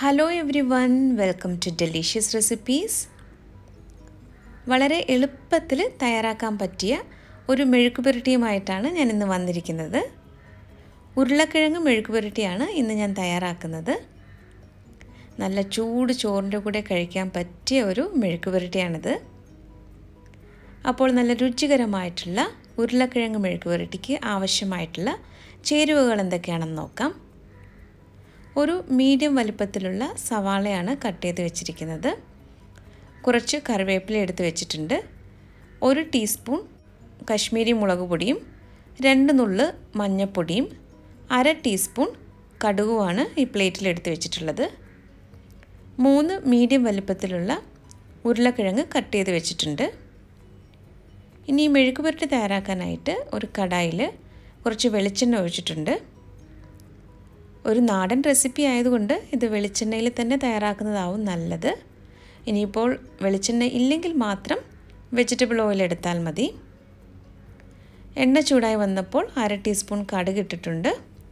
hello everyone welcome to delicious recipes വളരെ എളുപ്പത്തിൽ തയ്യാറാക്കാൻ പറ്റിയ ഒരു മെഴുക്ക് പുരട്ടിയുമായിട്ടാണ് ഞാൻ ഇന്ന് വന്നിരിക്കുന്നത് ഉരുളക്കിഴങ്ങ് മെഴുക്ക് പുരട്ടിയാണ് ഇന്ന് ഞാൻ തയ്യാറാക്കുന്നത് നല്ല ചൂട് ചോറിൻ്റെ കൂടെ കഴിക്കാൻ പറ്റിയ ഒരു മെഴുക്ക് പുരട്ടിയാണിത് അപ്പോൾ നല്ല രുചികരമായിട്ടുള്ള ഉരുളക്കിഴങ്ങ് മെഴുക്ക് പുരട്ടിക്ക് ആവശ്യമായിട്ടുള്ള ചേരുവകൾ എന്തൊക്കെയാണെന്ന് നോക്കാം ഒരു മീഡിയം വലിപ്പത്തിലുള്ള സവാളയാണ് കട്ട് ചെയ്ത് വെച്ചിരിക്കുന്നത് കുറച്ച് കറിവേപ്പില എടുത്ത് വെച്ചിട്ടുണ്ട് ഒരു ടീസ്പൂൺ കശ്മീരി മുളക് പൊടിയും രണ്ട് നുള്ള് മഞ്ഞൾപ്പൊടിയും അര ടീസ്പൂൺ കടുകുമാണ് ഈ പ്ലേറ്റിൽ എടുത്ത് വെച്ചിട്ടുള്ളത് മൂന്ന് മീഡിയം വലിപ്പത്തിലുള്ള ഉരുളക്കിഴങ്ങ് കട്ട് ചെയ്ത് വെച്ചിട്ടുണ്ട് ഇനി ഈ മെഴുക്ക് പുരട്ടി തയ്യാറാക്കാനായിട്ട് ഒരു കടായിൽ കുറച്ച് വെളിച്ചെണ്ണ ഒഴിച്ചിട്ടുണ്ട് ഒരു നാടൻ റെസിപ്പി ആയതുകൊണ്ട് ഇത് വെളിച്ചെണ്ണയിൽ തന്നെ തയ്യാറാക്കുന്നതാവും നല്ലത് ഇനിയിപ്പോൾ വെളിച്ചെണ്ണ ഇല്ലെങ്കിൽ മാത്രം വെജിറ്റബിൾ ഓയിൽ എടുത്താൽ മതി എണ്ണ ചൂടായി വന്നപ്പോൾ അര ടീസ്പൂൺ കടുക് ഇട്ടിട്ടുണ്ട്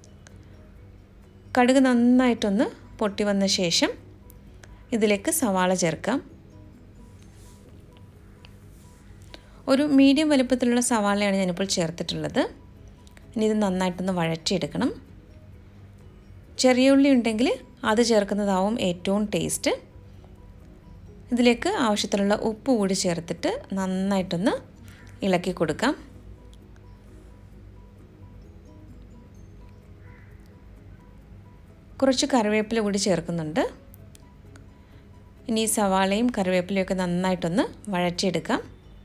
കടുക് നന്നായിട്ടൊന്ന് പൊട്ടി വന്ന ശേഷം ഇതിലേക്ക് സവാള ചേർക്കാം ഒരു മീഡിയം വലുപ്പത്തിലുള്ള സവാളയാണ് ഞാനിപ്പോൾ ചേർത്തിട്ടുള്ളത് ഇനി ഇത് നന്നായിട്ടൊന്ന് വഴറ്റിയെടുക്കണം ചെറിയ ഉള്ളി ഉണ്ടെങ്കിൽ അത് ചേർക്കുന്നതാവും ഏറ്റവും ടേസ്റ്റ് ഇതിലേക്ക് ആവശ്യത്തിനുള്ള ഉപ്പ് കൂടി ചേർത്തിട്ട് നന്നായിട്ടൊന്ന് ഇളക്കി കൊടുക്കാം കുറച്ച് കറിവേപ്പില കൂടി ചേർക്കുന്നുണ്ട് ഇനി സവാളയും കറിവേപ്പിലയൊക്കെ നന്നായിട്ടൊന്ന് വഴറ്റിയെടുക്കാം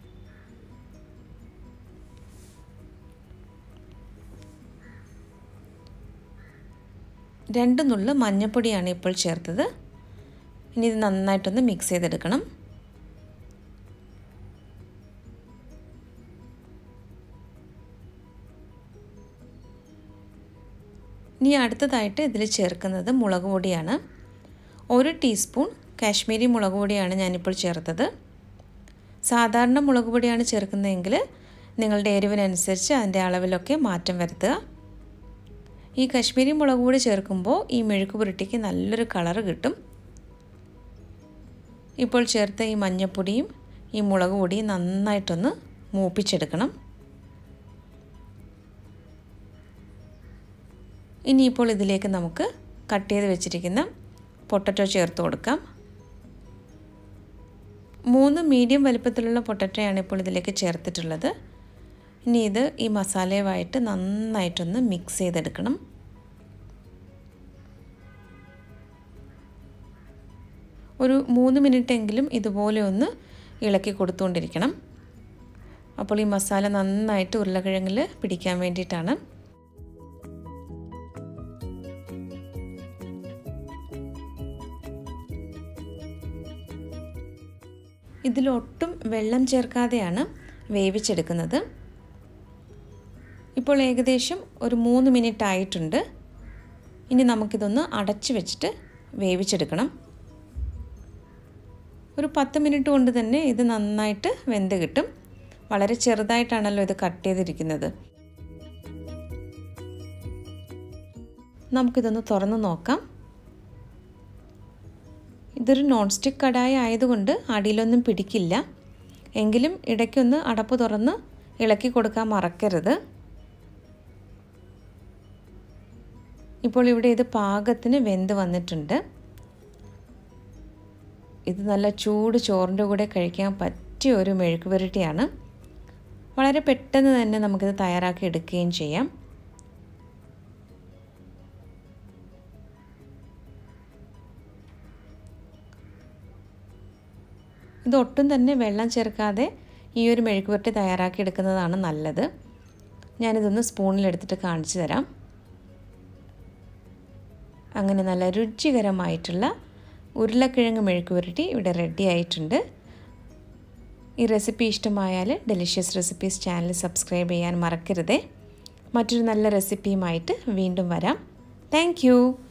രണ്ട് നുള്ള് മഞ്ഞൾപ്പൊടിയാണ് ഇപ്പോൾ ചേർത്തത് ഇനി ഇത് നന്നായിട്ടൊന്ന് മിക്സ് ചെയ്തെടുക്കണം ഇനി അടുത്തതായിട്ട് ഇതിൽ ചേർക്കുന്നത് മുളക് പൊടിയാണ് ഒരു ടീസ്പൂൺ കാശ്മീരി മുളക് പൊടിയാണ് ഞാനിപ്പോൾ ചേർത്തത് സാധാരണ മുളക് പൊടിയാണ് ചേർക്കുന്നതെങ്കിൽ നിങ്ങളുടെ എരിവിനനുസരിച്ച് അതിൻ്റെ അളവിലൊക്കെ മാറ്റം വരുത്തുക ഈ കശ്മീരി മുളക് പൊടി ചേർക്കുമ്പോൾ ഈ മെഴുക്ക് പുരട്ടിക്ക് നല്ലൊരു കളറ് കിട്ടും ഇപ്പോൾ ചേർത്ത ഈ മഞ്ഞൾപ്പൊടിയും ഈ മുളക് പൊടിയും നന്നായിട്ടൊന്ന് മൂപ്പിച്ചെടുക്കണം ഇനിയിപ്പോൾ ഇതിലേക്ക് നമുക്ക് കട്ട് ചെയ്ത് വെച്ചിരിക്കുന്ന പൊട്ടറ്റോ ചേർത്ത് കൊടുക്കാം മൂന്ന് മീഡിയം വലിപ്പത്തിലുള്ള പൊട്ടറ്റോയാണ് ഇപ്പോൾ ഇതിലേക്ക് ചേർത്തിട്ടുള്ളത് ഇനി ഇത് ഈ മസാലയുമായിട്ട് നന്നായിട്ടൊന്ന് മിക്സ് ചെയ്തെടുക്കണം ഒരു മൂന്ന് മിനിറ്റെങ്കിലും ഇതുപോലെ ഒന്ന് ഇളക്കി കൊടുത്തുകൊണ്ടിരിക്കണം അപ്പോൾ ഈ മസാല നന്നായിട്ട് ഉരുളക്കിഴങ്ങിൽ പിടിക്കാൻ വേണ്ടിയിട്ടാണ് ഇതിലൊട്ടും വെള്ളം ചേർക്കാതെയാണ് വേവിച്ചെടുക്കുന്നത് ഇപ്പോൾ ഏകദേശം ഒരു മൂന്ന് മിനിറ്റ് ആയിട്ടുണ്ട് ഇനി നമുക്കിതൊന്ന് അടച്ചു വെച്ചിട്ട് വേവിച്ചെടുക്കണം ഒരു പത്ത് മിനിറ്റ് കൊണ്ട് തന്നെ ഇത് നന്നായിട്ട് വെന്ത് കിട്ടും വളരെ ചെറുതായിട്ടാണല്ലോ ഇത് കട്ട് ചെയ്തിരിക്കുന്നത് നമുക്കിതൊന്ന് തുറന്ന് നോക്കാം ഇതൊരു നോൺ സ്റ്റിക്ക് കടായി ആയതുകൊണ്ട് അടിയിലൊന്നും പിടിക്കില്ല എങ്കിലും ഇടയ്ക്കൊന്ന് അടപ്പ് തുറന്ന് ഇളക്കി കൊടുക്കാൻ മറക്കരുത് ഇപ്പോൾ ഇവിടെ ഇത് പാകത്തിന് വെന്ത് വന്നിട്ടുണ്ട് ഇത് നല്ല ചൂട് ചോറിൻ്റെ കൂടെ കഴിക്കാൻ പറ്റിയ ഒരു മെഴുക്ക് പുരട്ടിയാണ് വളരെ പെട്ടെന്ന് തന്നെ നമുക്കിത് തയ്യാറാക്കി എടുക്കുകയും ചെയ്യാം ഇതൊട്ടും തന്നെ വെള്ളം ചേർക്കാതെ ഈ ഒരു മെഴുക്ക് പുരട്ടി തയ്യാറാക്കി എടുക്കുന്നതാണ് നല്ലത് ഞാനിതൊന്ന് സ്പൂണിലെടുത്തിട്ട് കാണിച്ചു തരാം അങ്ങനെ നല്ല രുചികരമായിട്ടുള്ള ഉരുളക്കിഴങ്ങ് മെഴുക്ക് പുരട്ടി ഇവിടെ റെഡി ആയിട്ടുണ്ട് ഈ റെസിപ്പി ഇഷ്ടമായാൽ ഡെലിഷ്യസ് റെസിപ്പീസ് ചാനൽ സബ്സ്ക്രൈബ് ചെയ്യാൻ മറക്കരുതേ മറ്റൊരു നല്ല റെസിപ്പിയുമായിട്ട് വീണ്ടും വരാം താങ്ക്